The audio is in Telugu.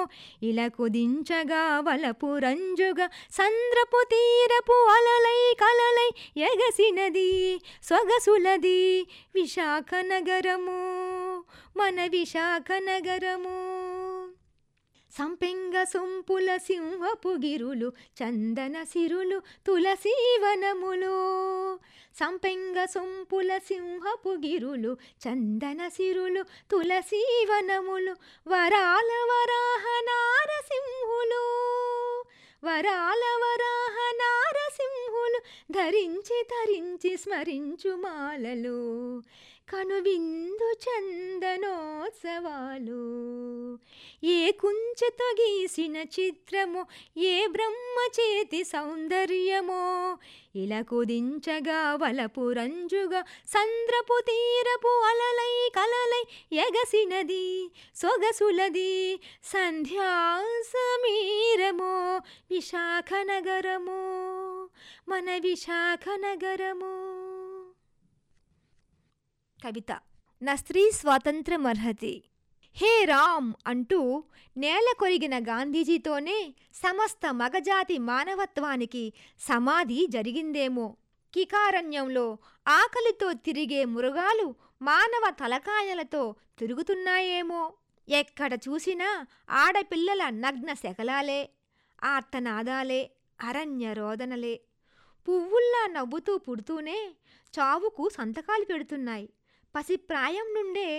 ఇలా కుదించగా వలపు రంజుగా సంద్రపు తీరపు అలలై కలలై ఎగసినది సొగసులది విశాఖ నగరము మన విశాఖ నగరము సంపెంగ సొంపుల సింహపు గిరులు చందన సిరులు తులసీవనములు సంపెంగ సొంపుల సింహపు గిరులు చందన సిరులు తులసీవనములు వరాల వరాహ నారసింహులు వరాల వరాహ నారసింహులు ధరించి ధరించి స్మరించు మాలలు కనువిందు చందనోత్సవాలు ఏ కుంచెతో గీసిన చిత్రము ఏ బ్రహ్మ చేతి సౌందర్యమో ఇలా కుదించగా వలపు రంజుగా సంద్రపు తీరపు అలలై కలలై ఎగసినది సొగసులది సంధ్యా సమీరము విశాఖ నగరము మన విశాఖ నగరము కవిత నా స్త్రీ స్వాతంత్రం అర్హతి హే రామ్ అంటూ నేల కొరిగిన గాంధీజీతోనే సమస్త మగజాతి మానవత్వానికి సమాధి జరిగిందేమో కికారణ్యంలో ఆకలితో తిరిగే మృగాలు మానవ తలకాయలతో తిరుగుతున్నాయేమో ఎక్కడ చూసినా ఆడపిల్లల నగ్న శకలాలే ఆర్తనాదాలే అరణ్య రోదనలే పువ్వుల్లా నవ్వుతూ పుడుతూనే చావుకు సంతకాలు పెడుతున్నాయి పసిప్రాయం నుండే